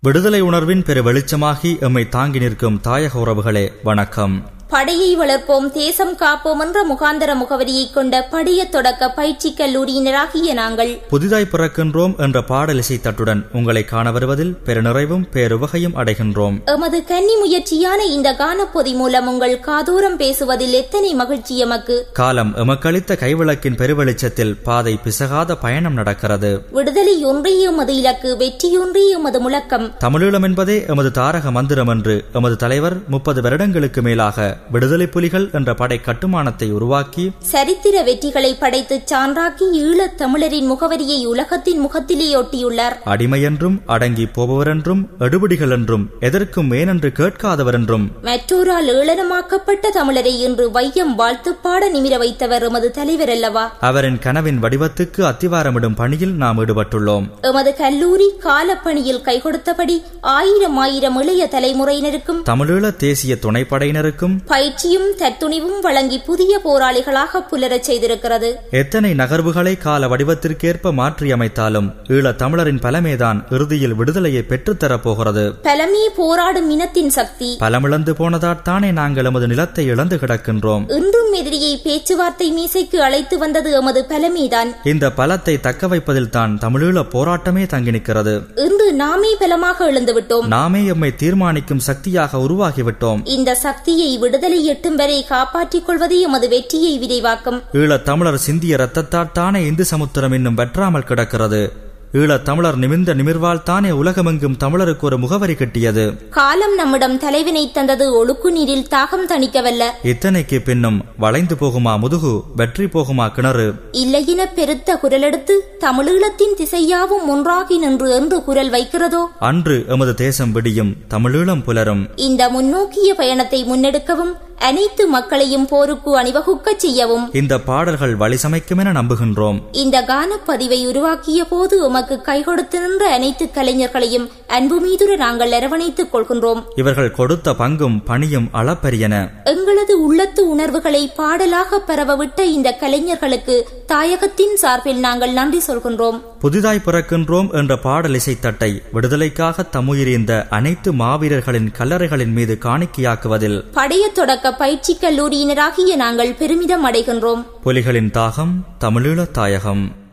விடுதலை உணர்வின் பெரு வெளிச்சமாகி எம்மை தாங்கி நிற்கும் தாயக உறவுகளே வணக்கம் படையை வளர்ப்போம் தேசம் காப்போம் என்ற முகாந்தர முகவரியை கொண்ட படிய தொடக்க பயிற்சி கல்லூரியினராகிய நாங்கள் புதிதாய் பிறக்கின்றோம் என்ற பாடலிசை தட்டுடன் உங்களை காண வருவதில் பெருநிறைவும் பேருவகையும் அடைகின்றோம் எமது கன்னி முயற்சியான இந்த கானப்பொதி மூலம் உங்கள் காதூரம் பேசுவதில் எத்தனை மகிழ்ச்சி எமக்கு காலம் எமக்களித்த கைவிளக்கின் பெருவெளிச்சத்தில் பாதை பிசகாத பயணம் நடக்கிறது விடுதலை ஒன்றே எமது இலக்கு வெற்றியொன்றே எமது முழக்கம் தமிழீழம் என்பதே எமது தாரக மந்திரம் என்று எமது தலைவர் முப்பது வருடங்களுக்கு மேலாக விடுதலை புலிகள் என்ற படை கட்டுமானத்தை உருவாக்கி சரித்திர வெற்றிகளை படைத்து சான்றாக்கி ஈழத் தமிழரின் முகவரியை உலகத்தின் முகத்திலே ஒட்டியுள்ளார் அடிமையென்றும் அடங்கி போபவரென்றும் எடுபிடிகள் என்றும் எதற்கும் மேனென்று கேட்காதவரென்றும் மற்றோரால் ஏளனமாக்கப்பட்ட தமிழரை இன்று வையம் வாழ்த்து பாட நிமிர வைத்தவர் எமது தலைவர் அல்லவா அவரின் கனவின் வடிவத்துக்கு அத்திவாரமிடும் பணியில் நாம் ஈடுபட்டுள்ளோம் எமது கல்லூரி காலப்பணியில் கை கொடுத்தபடி ஆயிரம் ஆயிரம் இளைய தலைமுறையினருக்கும் தமிழீழ தேசிய துணைப்படையினருக்கும் பயிற்சியும் தத்துணிவும் வழங்கி புதிய போராளிகளாக புலரச் செய்திருக்கிறது எத்தனை நகர்வுகளை கால வடிவத்திற்கேற்ப மாற்றியமைத்தாலும் ஈழத் தமிழரின் பலமேதான் இறுதியில் விடுதலையை பெற்றுத்தரப் போகிறது பலமே போராடும் இனத்தின் சக்தி பலமிழந்து போனதால்தானே நாங்கள் எமது நிலத்தை இழந்து கிடக்கின்றோம் இன்றும் எதிரியை பேச்சுவார்த்தை மீசைக்கு அழைத்து வந்தது எமது பலமேதான் இந்த பலத்தை தக்க வைப்பதில் தான் தமிழீழ போராட்டமே தங்கி நிற்கிறது இன்று நாமே பலமாக எழுந்துவிட்டோம் நாமே எம்மை தீர்மானிக்கும் சக்தியாக உருவாகிவிட்டோம் இந்த சக்தியை விடுதலை எட்டும் வரை காப்பாற்றிக் கொள்வதே எமது வெற்றியை விரைவாக்கும் ஈழத் தமிழர் சிந்திய ரத்தத்தால் தானே இந்து சமுத்திரம் இன்னும் வெற்றாமல் கிடக்கிறது ஈழத் தமிழர் நிமிர்ந்த நிமிர்வால் தானே உலகமெங்கும் தமிழருக்கு ஒரு முகவரி கிட்டியது காலம் நம்மிடம் தலைவினை தந்தது ஒழுக்கு நீரில் தாகம் தணிக்கவல்ல இத்தனைக்கு பின்னும் வளைந்து போகுமா முதுகு வெற்றி போகுமா கிணறு இல்லையின பெருத்த குரலெடுத்து தமிழீழத்தின் திசையாவும் ஒன்றாகி நின்று என்று குரல் வைக்கிறதோ அன்று எமது தேசம் விடியும் தமிழீழம் புலரும் இந்த முன்னோக்கிய பயணத்தை முன்னெடுக்கவும் அனைத்து மக்களையும் போருக்கு அணிவகுக்கச் செய்யவும் இந்த பாடல்கள் வழி சமைக்கும் என நம்புகின்றோம் இந்த கானப்பதிவை உருவாக்கிய போது உமக்கு கை கொடுத்து நின்ற அனைத்து கலைஞர்களையும் அன்பு மீதுர நாங்கள் அரவணைத்துக் கொள்கின்றோம் இவர்கள் கொடுத்த பங்கும் பணியும் அளப்பரியன எங்களது உள்ளத்து உணர்வுகளை பாடலாக பரவவிட்ட இந்த கலைஞர்களுக்கு தாயகத்தின் சார்பில் நாங்கள் நன்றி சொல்கின்றோம் புதிதாய் பிறக்கின்றோம் என்ற பாடல் இசைத்தட்டை விடுதலைக்காக தம்முயிரிந்த அனைத்து மாவீரர்களின் கல்லறைகளின் மீது காணிக்கையாக்குவதில் படைய தொடக்க பயிற்சி கல்லூரியினராகிய நாங்கள் பெருமிதம் அடைகின்றோம் புலிகளின் தாகம் தமிழீழ தாயகம்